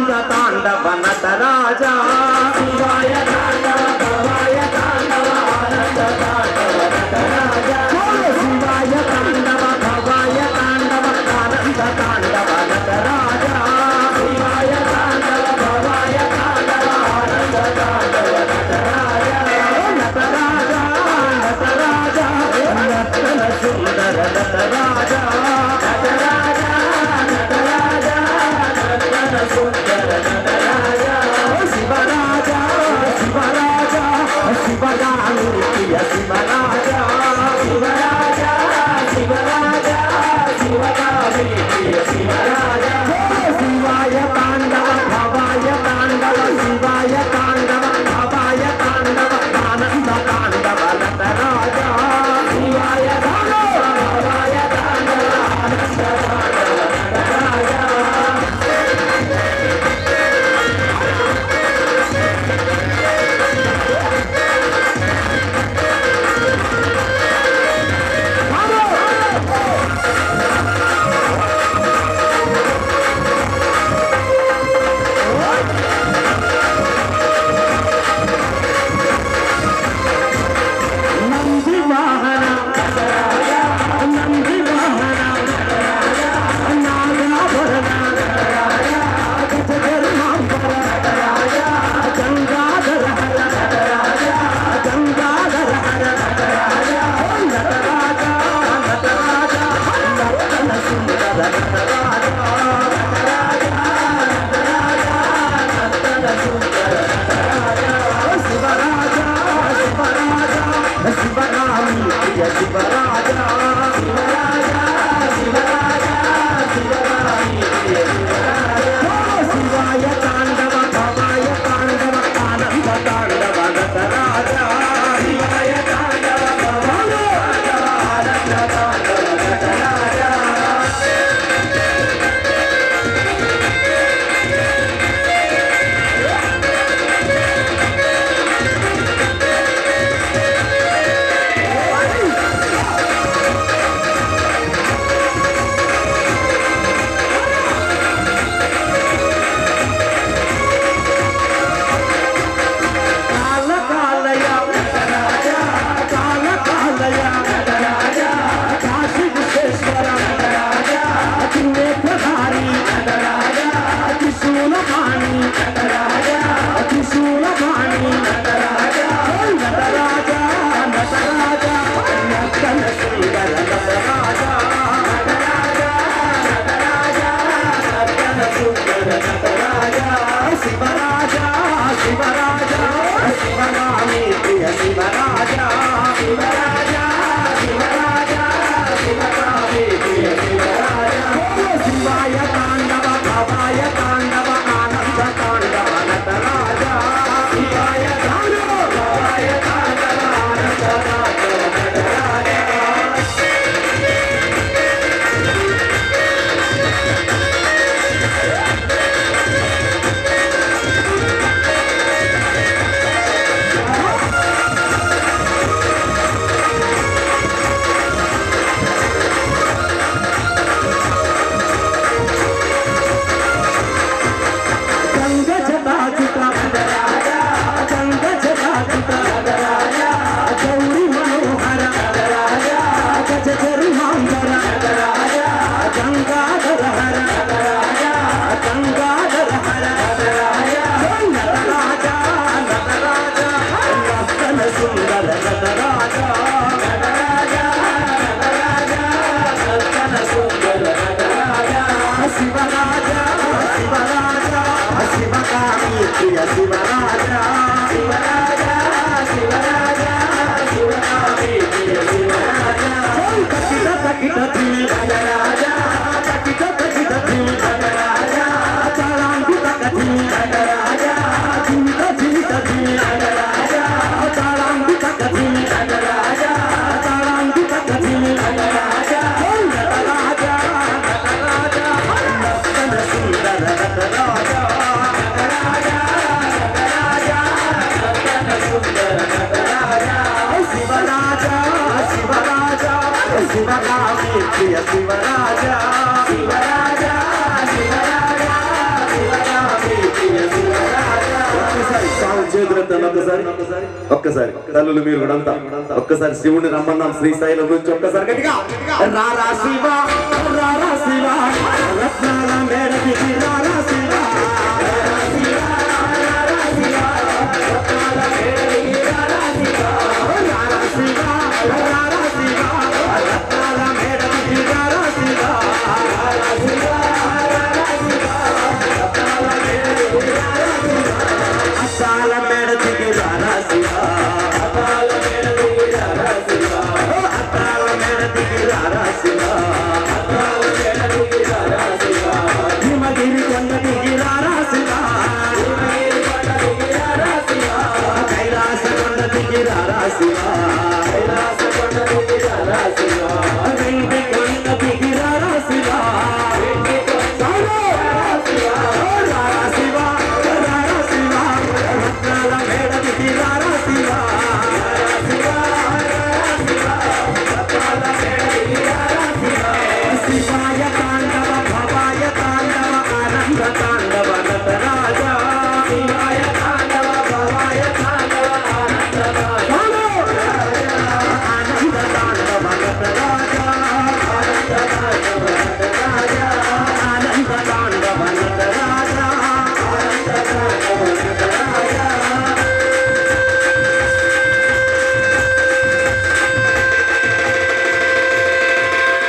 ఆనంద తాండవ నటరాజా శివాయ తాండవ భవాయ తాండవ ఆనంద తాండవ నటరాజా శివాయ తాండవ భవాయ తాండవ ఆనంద తాండవ నటరాజా శివాయ తాండవ భవాయ తాండవ ఆనంద తాండవ నటరాజా నటరాజా నటరాజా నటన సుందర నటరాజా నటరాజా నటరాజా నటన సుందర నటరాజా శివరాజా చేతులు ఎత్తండి ఒక్కసారి ఒక్కసారి తల్లులు మీరు కూడా అంతా ఒక్కసారి శివుని రమ్మన్నాం శ్రీశైలం నుంచి ఒక్కసారి గట్టిగా రారా శివ రారా శివ రత్నాల మేడకి రారా శివ రారా శివ రారా శివ రత్నాల మేడకి రారా శివ అద్దాల మేడకి రారా శివ అద్దాల మేడకి రారా శివ అద్దాల మేడకి రారా శివ అద్దాల మేడకి రారా శివ హిమగిరి కొండకి రారా శివ హిమగిరి కొండకి రారా శివ కైలాస కొండకి రారా శివ కైలాస కొండకి రారా శివ వెండి కొండకి రారా శివ వెండి కొండకి రారా శివ రారా శివ రారా శివ రత్నాల మేడకి రారా శివ శివాయ తాండవ భవాయ తాండవ ఆనంద తాండవ నటరాజ శివాయ తాండవ భవాయ తాండవ ఆనంద తాండవ ఆనంద తాండవ నటరాజ ఆనంద తాండవ నటరాజ ఆనంద తాండవ నటరాజ ఆనంద తాండవ నటరాజ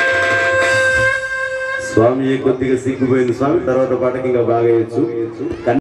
స్వామి కొద్దిగా సిగ్గుపోయింది స్వామి తర్వాత పాటకి ఇంకా బాగా వేయచ్చు